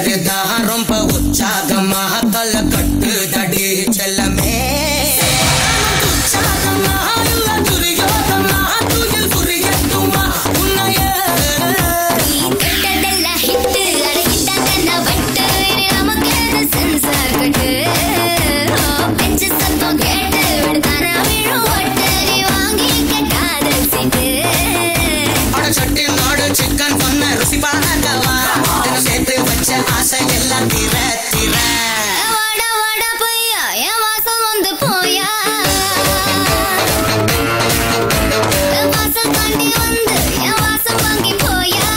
வெதர்தான் ரொம்ப உற்சாகமா தலை கட்டுதடி செல்லமே உற்சாகமா இல்ல துரியோகமா துயில் புரியட்டுமா உன்னையே நீ கேட்டதெல்லாம் hit, அட இதாதான வட்டு, இது நமக்கேது sensor கட்டு. ஓ, பெஞ்சு சத்தம் கேட்டு, விடுதானா விழும் ஒட்டு, நீ வாங்கிக்க காதல் சீட்டு. அட சட்டி நாடு சிக்கன் பண்ண ருசி பார்க்கவா தினம் சேர்த்து வச்ச ஆசை எல்லாம் தீர தீர வாடா, வாடா பையா, என் வாசம் வந்து போயா. என் வாசல் தாண்டி வந்து, என் வாசம் வாங்கி போயா.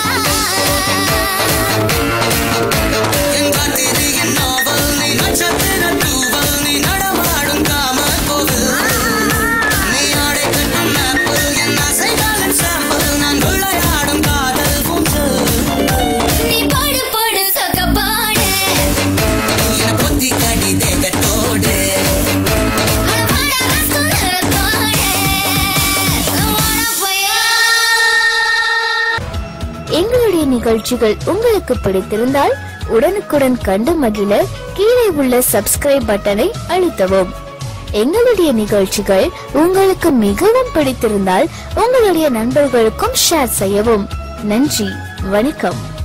என் காத்திரியின் நாவல் நீ நட்சத்திர தூவல் நீ நடமாடும் காம கோவில் நீ ஆடை கட்டும் மேப்பிள் என் ஆசைகளின் சாம்பல் நான் விளையாடும் காதல் பூஞ்சல் நீ போடு, போடு, சொக்க போடு. என் புத்தி கடி தேகத்தோடு அட வாடா, ரசம் நிறத்தோடு. வாடா பையா. எங்களுடைய நிகழ்ச்சிகள் உங்களுக்கு பிடித்திருந்தால் உடனுக்குடன் கண்டு மகிழ கீழே உள்ள சப்ஸ்கிரைப் பட்டனை அழுத்தவும் எங்களுடைய நிகழ்ச்சிகள் உங்களுக்கு மிகவும் பிடித்திருந்தால் உங்களுடைய நண்பர்களுக்கும் ஷேர் செய்யவும் நன்றி வணக்கம்